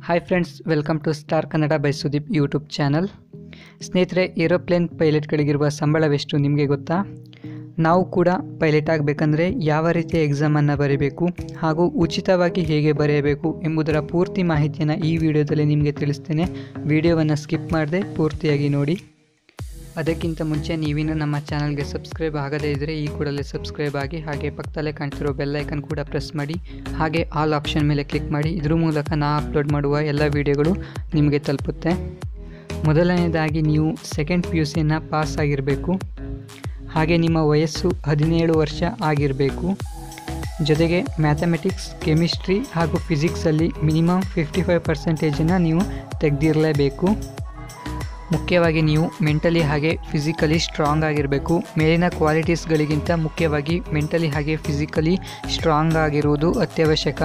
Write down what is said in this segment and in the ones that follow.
hi friends welcome to star Kannada by Sudeep YouTube channel ಸ್ನೇಹಿತರೆ aeroplane ಪೈಲಟ್ಗಳಿಗಿರುವ ಸಂಬಳವೆಷ್ಟು ನಿಮಗೆ ಗೊತ್ತಾ ನಾವು ಕೂಡ ಪೈಲಟ್ ಆಗಬೇಕಂದ್ರೆ ಯಾವ ರೀತಿಯ ಎಕ್ಸಾಮನ್ನು ಬರೀಬೇಕು ಹಾಗೂ ಉಚಿತವಾಗಿ ಹೇಗೆ ಬರೆಯಬೇಕು ಎಂಬುದರ ಪೂರ್ತಿ ಮಾಹಿತಿಯನ್ನು ಈ ವಿಡಿಯೋದಲ್ಲಿ ನಿಮಗೆ ತಿಳಿಸ್ತೇನೆ ವಿಡಿಯೋವನ್ನು ಸ್ಕಿಪ್ ಮಾಡದೆ ಪೂರ್ತಿಯಾಗಿ ನೋಡಿ ಅದಕ್ಕಿಂತ ಮುಂಚೆ ನೀವಿನ್ನು ನಮ್ಮ ಚಾನಲ್ಗೆ ಸಬ್ಸ್ಕ್ರೈಬ್ ಆಗದೇ ಇದ್ದರೆ ಈ ಕೂಡಲೇ ಸಬ್ಸ್ಕ್ರೈಬ್ ಆಗಿ ಹಾಗೆ ಪಕ್ಕದಲ್ಲೇ ಕಾಣ್ತಿರೋ ಬೆಲ್ ಐಕನ್ ಕೂಡ ಪ್ರೆಸ್ ಮಾಡಿ ಹಾಗೆ ಆಲ್ ಆಪ್ಷನ್ ಮೇಲೆ ಕ್ಲಿಕ್ ಮಾಡಿ ಇದ್ರ ಮೂಲಕ ನಾ ಅಪ್ಲೋಡ್ ಮಾಡುವ ಎಲ್ಲ ವಿಡಿಯೋಗಳು ನಿಮಗೆ ತಲುಪುತ್ತೆ ಮೊದಲನೇದಾಗಿ ನೀವು ಸೆಕೆಂಡ್ ಪಿ ಯು ಸಿಯನ್ನು ಪಾಸ್ ಆಗಿರಬೇಕು ಹಾಗೆ ನಿಮ್ಮ ವಯಸ್ಸು ಹದಿನೇಳು ವರ್ಷ ಆಗಿರಬೇಕು ಜೊತೆಗೆ ಮ್ಯಾಥಮೆಟಿಕ್ಸ್ ಕೆಮಿಸ್ಟ್ರಿ ಹಾಗೂ ಫಿಸಿಕ್ಸಲ್ಲಿ ಮಿನಿಮಮ್ ಫಿಫ್ಟಿ ಫೈವ್ ಪರ್ಸೆಂಟೇಜನ್ನು ನೀವು ತೆಗೆದಿರಲೇಬೇಕು ಮುಖ್ಯವಾಗಿ ನೀವು ಮೆಂಟಲಿ ಹಾಗೆ ಫಿಸಿಕಲಿ ಸ್ಟ್ರಾಂಗ್ ಆಗಿರಬೇಕು ಮೇಲಿನ ಕ್ವಾಲಿಟೀಸ್ಗಳಿಗಿಂತ ಮುಖ್ಯವಾಗಿ ಮೆಂಟಲಿ ಹಾಗೆ ಫಿಸಿಕಲಿ ಸ್ಟ್ರಾಂಗ್ ಆಗಿರುವುದು ಅತ್ಯವಶ್ಯಕ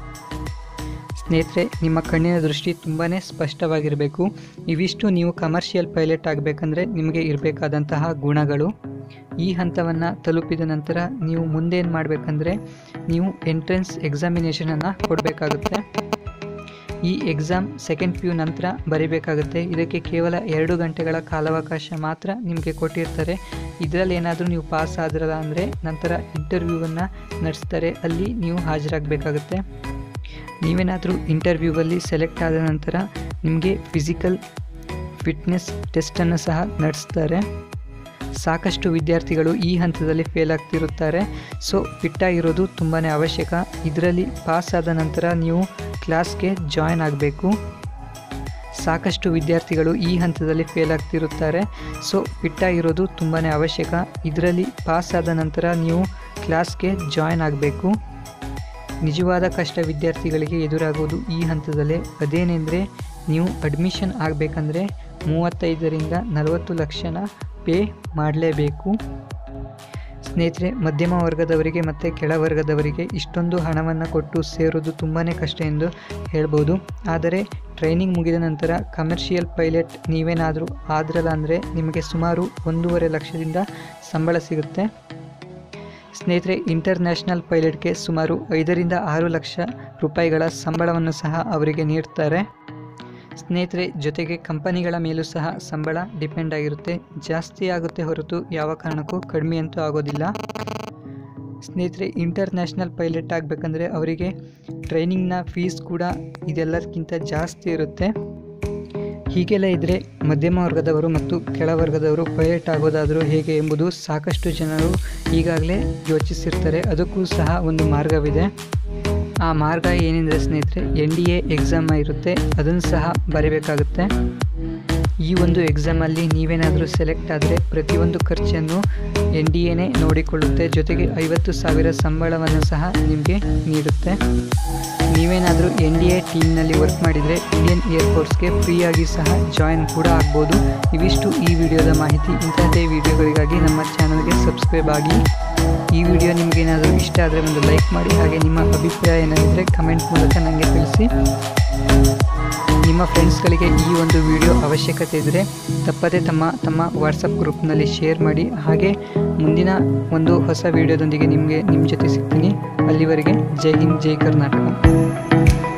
ಸ್ನೇಹಿತರೆ ನಿಮ್ಮ ಕಣ್ಣಿನ ದೃಷ್ಟಿ ತುಂಬಾ ಸ್ಪಷ್ಟವಾಗಿರಬೇಕು ಇವಿಷ್ಟು ನೀವು ಕಮರ್ಷಿಯಲ್ ಪೈಲಟ್ ಆಗಬೇಕಂದ್ರೆ ನಿಮಗೆ ಇರಬೇಕಾದಂತಹ ಗುಣಗಳು ಈ ಹಂತವನ್ನು ತಲುಪಿದ ನಂತರ ನೀವು ಮುಂದೇನು ಮಾಡಬೇಕಂದ್ರೆ ನೀವು ಎಂಟ್ರೆನ್ಸ್ ಎಕ್ಸಾಮಿನೇಷನನ್ನು ಕೊಡಬೇಕಾಗುತ್ತೆ ಈ ಎಕ್ಸಾಮ್ ಸೆಕೆಂಡ್ ಪಿ ಯು ನಂತರ ಬರೀಬೇಕಾಗುತ್ತೆ ಇದಕ್ಕೆ ಕೇವಲ ಎರಡು ಗಂಟೆಗಳ ಕಾಲಾವಕಾಶ ಮಾತ್ರ ನಿಮಗೆ ಕೊಟ್ಟಿರ್ತಾರೆ ಇದರಲ್ಲಿ ಏನಾದರೂ ನೀವು ಪಾಸ್ ಆದ್ರಲ್ಲ ಅಂದರೆ ನಂತರ ಇಂಟರ್ವ್ಯೂವನ್ನು ನಡೆಸ್ತಾರೆ ಅಲ್ಲಿ ನೀವು ಹಾಜರಾಗಬೇಕಾಗುತ್ತೆ ನೀವೇನಾದರೂ ಇಂಟರ್ವ್ಯೂವಲ್ಲಿ ಸೆಲೆಕ್ಟ್ ಆದ ನಂತರ ನಿಮಗೆ ಫಿಸಿಕಲ್ ಫಿಟ್ನೆಸ್ ಟೆಸ್ಟನ್ನು ಸಹ ನಡೆಸ್ತಾರೆ ಸಾಕಷ್ಟು ವಿದ್ಯಾರ್ಥಿಗಳು ಈ ಹಂತದಲ್ಲಿ ಫೇಲ್ ಆಗ್ತಿರುತ್ತಾರೆ ಸೊ ಫಿಟ್ಟಾಗಿರೋದು ತುಂಬಾ ಅವಶ್ಯಕ ಇದರಲ್ಲಿ ಪಾಸ್ ಆದ ನಂತರ ನೀವು ಕ್ಲಾಸ್ಗೆ ಜಾಯ್ನ್ ಆಗಬೇಕು ಸಾಕಷ್ಟು ವಿದ್ಯಾರ್ಥಿಗಳು ಈ ಹಂತದಲ್ಲಿ ಫೇಲ್ ಆಗ್ತಿರುತ್ತಾರೆ ಸೊ ಫಿಟ್ಟಾಗಿರೋದು ತುಂಬಾ ಅವಶ್ಯಕ ಇದರಲ್ಲಿ ಪಾಸ್ ಆದ ನಂತರ ನೀವು ಕ್ಲಾಸ್ಗೆ ಜಾಯ್ನ್ ಆಗಬೇಕು ನಿಜವಾದ ಕಷ್ಟ ವಿದ್ಯಾರ್ಥಿಗಳಿಗೆ ಎದುರಾಗುವುದು ಈ ಹಂತದಲ್ಲೇ ಅದೇನೆಂದರೆ ನೀವು ಅಡ್ಮಿಷನ್ ಆಗಬೇಕಂದ್ರೆ ಮೂವತ್ತೈದರಿಂದ ನಲವತ್ತು ಲಕ್ಷನ ಪೇ ಮಾಡಲೇಬೇಕು ಸ್ನೇಹಿತರೆ ಮಧ್ಯಮ ವರ್ಗದವರಿಗೆ ಮತ್ತು ಕೆಳವರ್ಗದವರಿಗೆ ಇಷ್ಟೊಂದು ಹಣವನ್ನು ಕೊಟ್ಟು ಸೇರೋದು ತುಂಬಾ ಕಷ್ಟ ಎಂದು ಹೇಳ್ಬೋದು ಆದರೆ ಟ್ರೈನಿಂಗ್ ಮುಗಿದ ನಂತರ ಕಮರ್ಷಿಯಲ್ ಪೈಲಟ್ ನೀವೇನಾದರೂ ಆದ್ರಲ್ಲ ಅಂದರೆ ನಿಮಗೆ ಸುಮಾರು ಒಂದೂವರೆ ಲಕ್ಷದಿಂದ ಸಂಬಳ ಸಿಗುತ್ತೆ ಸ್ನೇಹಿತರೆ ಇಂಟರ್ನ್ಯಾಷನಲ್ ಪೈಲಟ್ಗೆ ಸುಮಾರು ಐದರಿಂದ ಆರು ಲಕ್ಷ ರೂಪಾಯಿಗಳ ಸಂಬಳವನ್ನು ಸಹ ಅವರಿಗೆ ನೀಡ್ತಾರೆ ಸ್ನೇಹಿತರೆ ಜೊತೆಗೆ ಕಂಪನಿಗಳ ಮೇಲೂ ಸಹ ಸಂಬಳ ಡಿಪೆಂಡ್ ಆಗಿರುತ್ತೆ ಜಾಸ್ತಿ ಆಗುತ್ತೆ ಹೊರತು ಯಾವ ಕಾರಣಕ್ಕೂ ಕಡಿಮೆ ಅಂತೂ ಆಗೋದಿಲ್ಲ ಸ್ನೇಹಿತರೆ ಇಂಟರ್ನ್ಯಾಷನಲ್ ಪೈಲಟ್ ಆಗಬೇಕಂದ್ರೆ ಅವರಿಗೆ ಟ್ರೈನಿಂಗ್ನ ಫೀಸ್ ಕೂಡ ಇದೆಲ್ಲದಕ್ಕಿಂತ ಜಾಸ್ತಿ ಇರುತ್ತೆ ಹೀಗೆಲ್ಲ ಇದ್ದರೆ ಮಧ್ಯಮ ವರ್ಗದವರು ಮತ್ತು ಕೆಳವರ್ಗದವರು ಪೈಲಟ್ ಆಗೋದಾದರೂ ಹೇಗೆ ಎಂಬುದು ಸಾಕಷ್ಟು ಜನರು ಈಗಾಗಲೇ ಯೋಚಿಸಿರ್ತಾರೆ ಅದಕ್ಕೂ ಸಹ ಒಂದು ಮಾರ್ಗವಿದೆ ಆ ಮಾರ್ಗ ಏನೆಂದರೆ ಸ್ನೇಹಿತರೆ ಎನ್ ಡಿ ಎ ಎಕ್ಸಾಮ್ ಇರುತ್ತೆ ಅದನ್ನು ಸಹ ಬರೀಬೇಕಾಗುತ್ತೆ ಈ ಒಂದು ಎಕ್ಸಾಮಲ್ಲಿ ನೀವೇನಾದರೂ ಸೆಲೆಕ್ಟ್ ಆದರೆ ಪ್ರತಿಯೊಂದು ಖರ್ಚನ್ನು ಎನ್ ಡಿ ಎನೇ ನೋಡಿಕೊಳ್ಳುತ್ತೆ ಜೊತೆಗೆ ಐವತ್ತು ಸಾವಿರ ಸಂಬಳವನ್ನು ಸಹ ನಿಮಗೆ ನೀಡುತ್ತೆ ನೀವೇನಾದರೂ ಎನ್ ಡಿ ಎ ಟೀಮ್ನಲ್ಲಿ ವರ್ಕ್ ಮಾಡಿದರೆ ಇಂಡಿಯನ್ ಏರ್ಫೋರ್ಸ್ಗೆ ಫ್ರೀಯಾಗಿ ಸಹ ಜಾಯಿನ್ ಕೂಡ ಆಗ್ಬೋದು ಇವಿಷ್ಟು ಈ ವಿಡಿಯೋದ ಮಾಹಿತಿ ಇಂಥದ್ದೇ ವಿಡಿಯೋಗಳಿಗಾಗಿ ನಮ್ಮ ಚಾನಲ್ಗೆ ಸಬ್ಸ್ಕ್ರೈಬ್ ಆಗಿ ಈ ವಿಡಿಯೋ ನಿಮಗೇನಾದರೂ ಇಷ್ಟ ಆದರೆ ಒಂದು ಲೈಕ್ ಮಾಡಿ ಹಾಗೆ ನಿಮ್ಮ ಅಭಿಪ್ರಾಯ ಏನಾಗಿದ್ದರೆ ಕಮೆಂಟ್ ಮೂಲಕ ನನಗೆ ತಿಳಿಸಿ ನಿಮ್ಮ ಫ್ರೆಂಡ್ಸ್ಗಳಿಗೆ ಈ ಒಂದು ವಿಡಿಯೋ ಅವಶ್ಯಕತೆ ಇದ್ದರೆ ತಪ್ಪದೇ ತಮ್ಮ ತಮ್ಮ ವಾಟ್ಸಪ್ ಗ್ರೂಪ್ನಲ್ಲಿ ಶೇರ್ ಮಾಡಿ ಹಾಗೆ ಮುಂದಿನ ಒಂದು ಹೊಸ ವಿಡಿಯೋದೊಂದಿಗೆ ನಿಮಗೆ ನಿಮ್ಮ ಜೊತೆ ಸಿಗ್ತೀನಿ ಅಲ್ಲಿವರೆಗೆ ಜೈ ಹಿಂದ್ ಜೈ ಕರ್ನಾಟಕ